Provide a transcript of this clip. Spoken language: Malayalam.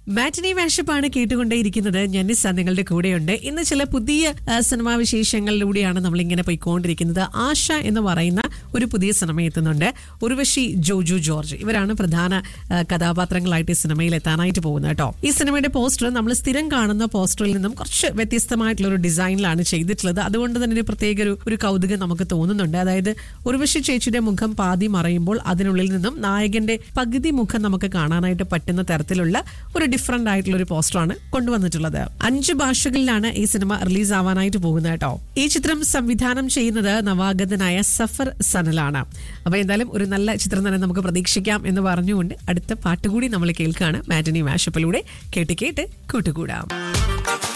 മാറ്റിനി മാഷപ്പാണ് കേട്ടുകൊണ്ടേയിരിക്കുന്നത് ഞന്നിസ നിങ്ങളുടെ കൂടെയുണ്ട് ഇന്ന് ചില പുതിയ ആ, സിനിമാ വിശേഷങ്ങളിലൂടെയാണ് നമ്മൾ ഇങ്ങനെ പോയിക്കൊണ്ടിരിക്കുന്നത് ആശ എന്ന് പറയുന്ന ഒരു പുതിയ സിനിമ എത്തുന്നുണ്ട് ഉർവശി ജോജു ജോർജ് ഇവരാണ് പ്രധാന ആ, കഥാപാത്രങ്ങളായിട്ട് ഈ സിനിമയിൽ എത്താനായിട്ട് പോകുന്നത് കേട്ടോ ഈ സിനിമയുടെ പോസ്റ്റർ നമ്മൾ സ്ഥിരം കാണുന്ന പോസ്റ്ററിൽ നിന്നും കുറച്ച് വ്യത്യസ്തമായിട്ടുള്ള ഒരു ഡിസൈനിലാണ് ചെയ്തിട്ടുള്ളത് അതുകൊണ്ട് തന്നെ ഒരു പ്രത്യേക ഒരു ഒരു കൗതുകം നമുക്ക് തോന്നുന്നുണ്ട് അതായത് ഉർവശി ചേച്ചിയുടെ മുഖം പാതി മറയുമ്പോൾ അതിനുള്ളിൽ നിന്നും നായകന്റെ പകുതി മുഖം നമുക്ക് കാണാനായിട്ട് പറ്റുന്ന തരത്തിലുള്ള ഒരു ഡിഫറെന്റ് ആയിട്ടുള്ള ഒരു പോസ്റ്ററാണ് കൊണ്ടുവന്നിട്ടുള്ളത് അഞ്ച് ഭാഷകളിലാണ് ഈ സിനിമ റിലീസ് ആവാനായിട്ട് പോകുന്നത് കേട്ടോ ഈ ചിത്രം സംവിധാനം ചെയ്യുന്നത് നവാഗതനായ സഫർ സനലാണ് അപ്പൊ എന്തായാലും ഒരു നല്ല ചിത്രം തന്നെ നമുക്ക് പ്രതീക്ഷിക്കാം എന്ന് പറഞ്ഞുകൊണ്ട് അടുത്ത പാട്ടുകൂടി നമ്മൾ കേൾക്കുകയാണ് മാറ്റനി മാഷപ്പിലൂടെ കേട്ട് കേട്ട് കൂട്ടുകൂടാം